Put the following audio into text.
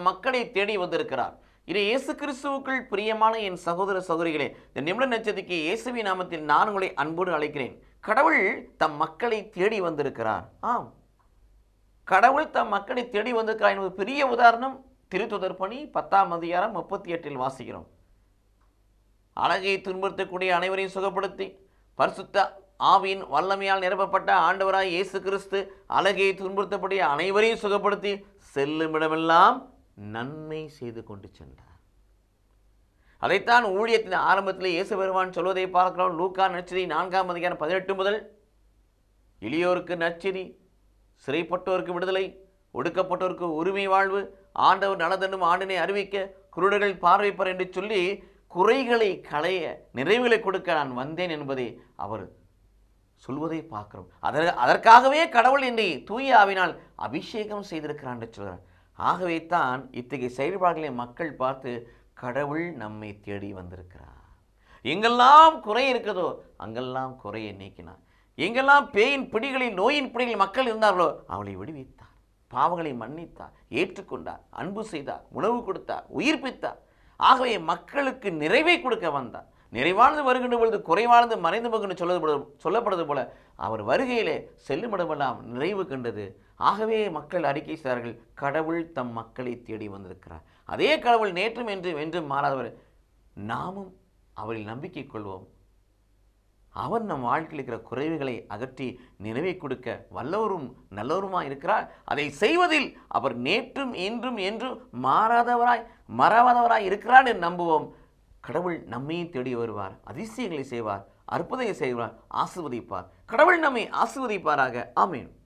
மக்களை தேடி வந்திருக்கிறார் இது இயேசு கிறிஸ்துவுக்குள் பிரியமான என் சகோதர சகோதரிகளே இந்த நிமிட நட்சத்திற்கு இயேசுவின் நாமத்தில் நான் உங்களை அன்போடு அழைக்கிறேன் கடவுள் தம் மக்களை தேடி வந்திருக்கிறார் ஆம் கடவுள் தம் மக்களை தேடி வந்திருக்கிறார் என்பது பெரிய உதாரணம் திருத்துதர் பணி பத்தாம் அதிகாரம் முப்பத்தி எட்டில் வாசிக்கிறோம் அழகை துன்புறுத்தக்கூடிய அனைவரையும் சுகப்படுத்தி பரிசுத்த ஆவியின் வல்லமையால் நிரப்பப்பட்ட ஆண்டவராய் இயேசு கிறிஸ்து அழகை துன்புறுத்தக்கூடிய அனைவரையும் சுகப்படுத்தி செல்லுமிடமெல்லாம் நன்மை செய்து கொண்டு சென்றார் அதைத்தான் ஊழியத்தின் ஆரம்பத்தில் இயேசு பெருமான் சொல்வதை பார்க்கிறோம் லூக்கா நச்சரி நான்காம் அதிகாரம் பதினெட்டு முதல் எளியோருக்கு நச்சரி சிறைப்பட்டோருக்கு விடுதலை ஒடுக்கப்பட்டோருக்கு உரிமை வாழ்வு ஆண்டவர் நலதனும் ஆண்டினை அறிவிக்க குருடர்கள் பார்வைப்பர் என்று சொல்லி குறைகளை களைய நிறைவுகளை கொடுக்க நான் வந்தேன் என்பதை அவர் சொல்வதை பார்க்கிறோம் அதற்கு அதற்காகவே கடவுள் என்னை தூய ஆவினால் அபிஷேகம் செய்திருக்கிறான் என்று சொல்கிறார் ஆகவே தான் இத்தகைய செயல்பாடுகளை மக்கள் பார்த்து கடவுள் நம்மை தேடி வந்திருக்கிறார் எங்கெல்லாம் குறை இருக்குதோ அங்கெல்லாம் குறையை நீக்கினார் எங்கெல்லாம் பேயின் பிடிகளில் நோயின் பிடிகளில் மக்கள் இருந்தார்களோ அவளை விடுவித்தார் பாவங்களை மன்னித்தார் ஏற்றுக்கொண்டார் அன்பு செய்தார் உணவு கொடுத்தார் உயிர்ப்பித்தார் ஆகவே மக்களுக்கு நிறைவை கொடுக்க வந்தார் நிறைவானது வருகின்ற பொழுது குறைவானது மறைந்து போகின்ற சொல்லப்படு சொல்லப்படுவது போல அவர் வருகையிலே செல்லுமிடமெல்லாம் நிறைவு கண்டது ஆகவே மக்கள் அறிக்கை செய்தார்கள் கடவுள் தம் மக்களை தேடி வந்திருக்கிறார் அதே கடவுள் நேற்றும் என்றும் என்றும் மாறாதவர் நாமும் அவரில் நம்பிக்கை கொள்வோம் அவர் நம் வாழ்க்கையில் இருக்கிற குறைவுகளை அகற்றி நிறைவை கொடுக்க வல்லவரும் நல்லவருமாய் இருக்கிறார் அதை செய்வதில் அவர் நேற்றும் இன்றும் என்றும் மாறாதவராய் மறவாதவராய் இருக்கிறார் என்று நம்புவோம் கடவுள் நம்மையும் தேடி வருவார் அதிசயங்களை செய்வார் அற்புதங்களை செய்வார் ஆசிர்வதிப்பார் கடவுள் நம்மை ஆசிர்வதிப்பாராக ஆமீன்